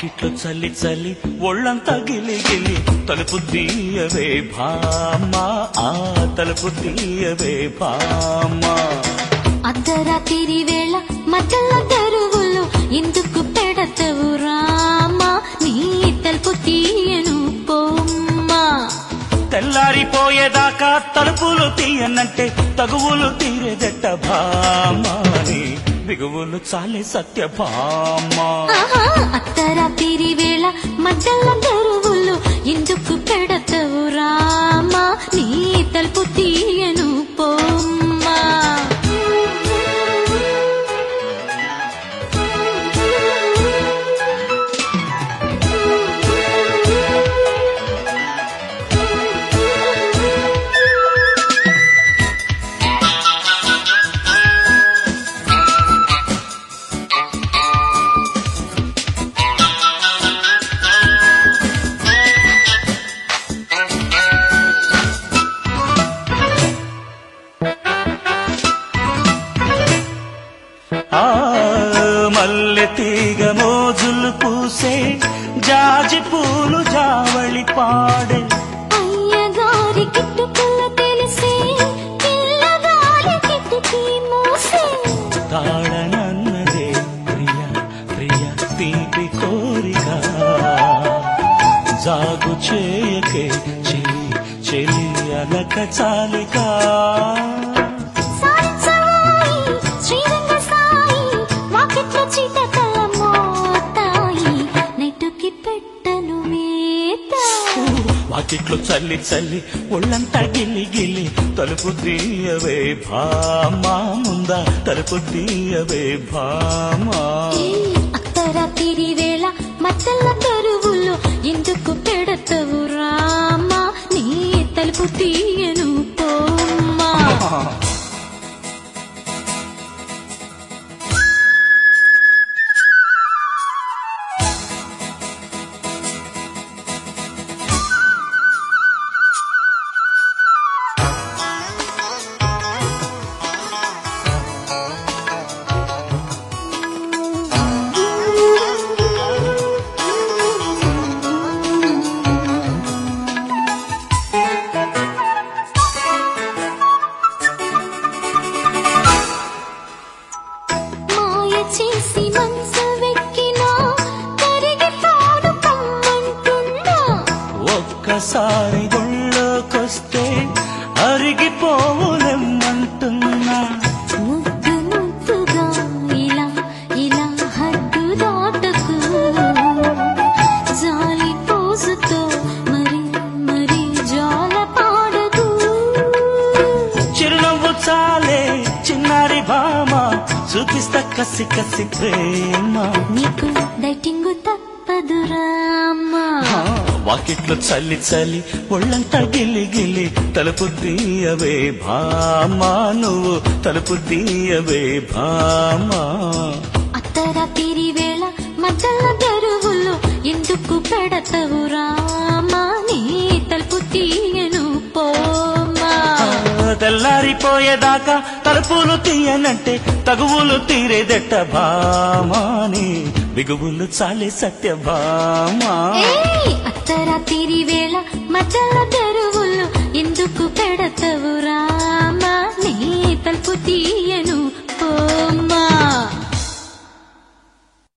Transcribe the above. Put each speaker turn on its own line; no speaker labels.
వాకిట్లో చల్లి చల్లి ఒళ్ళంతా గిలి గిలి తలుపు తీయవే భామా ఆ తలుపు తీయవే భామా
అర్ధరాత్రి వేళ మధ్యలో తెరువులు ఎందుకు పెడతవు రామా నీ తలుపు తీయను పోమ్మా
తెల్లారిపోయేదాకా తలుపులు తీయనంటే తగువులు తీరేదెట్ట భామాని బిగువులు చాలే సత్య భామా
ఆహా, అర్ధరాత్రి వేళ మధ్యలో తెరువులు ఎందుకు పెడతవు రామా నీ తలుపు తీయను పోమ్మా
ఆ మల్లె తీగ మోజులు పూసే జాజి పూలు జావళి పాడే
అయ్యగారి కిట్టుకుల తెలిసే పిల్లగాలి కిటికీ మూసే
తాళనన్నదే ప్రియ ప్రియ తీపి కోరిక జాగు చేయకే చెలి చెలి అనక చాలిక
సాయి శ్రీరంగ సాయి వాకిట్లో చీటకల మోతాయి నెట్టుకి పెట్టను మేత
వాకిట్లో చల్లి చల్లి ఒళ్ళంతా గిల్లి గిల్లి తలుపు తీయవే భామా ముందా తలుపు తీయవే భామా
అత్తరాతిరి వేళ మత్తల తెరువులు ఎందుకు పెడతవు రామా నీ తలుపు తీయను పోమ్మా మాయ చేసి మనసు వెక్కినా కరిగిపోను కమ్మంటున్నా
ఒక్కసారి గుళ్ళోకొస్తే అరిగిపోవులెమ్మంటున్నా
ముద్దు ముద్దుగా ఇలా ఇలా హద్దు దాటకు జాలి పోసుతో మరి మరి జాల పాడకు
చిరునవ్వు చాలే చిన్నారి భామ చూపిస్తా కసి కసి ప్రేమ
నీకు డైటింగ్ తప్పదు రామ్మా
ఆ, వాకిట్లో చల్లి చల్లి ఒళ్ళంతా గిల్లి గిల్లి తలుపు తీయవే భామా నువ్వు తలుపు తీయవే భామా
అత్తరాతిరి వేళ మధ్యల తెరువులు ఎందుకు పెడతవు రామా నీ తలుపు తీయను పోమా
తెల్లారిపోయేదాకా తలుపులు తీయనంటే తగువులు తీరేదెట్ట భామాని బిగువులు చాలే సత్య భామా
ఏయ్! అత్తరాతిరి వేళ మధ్యల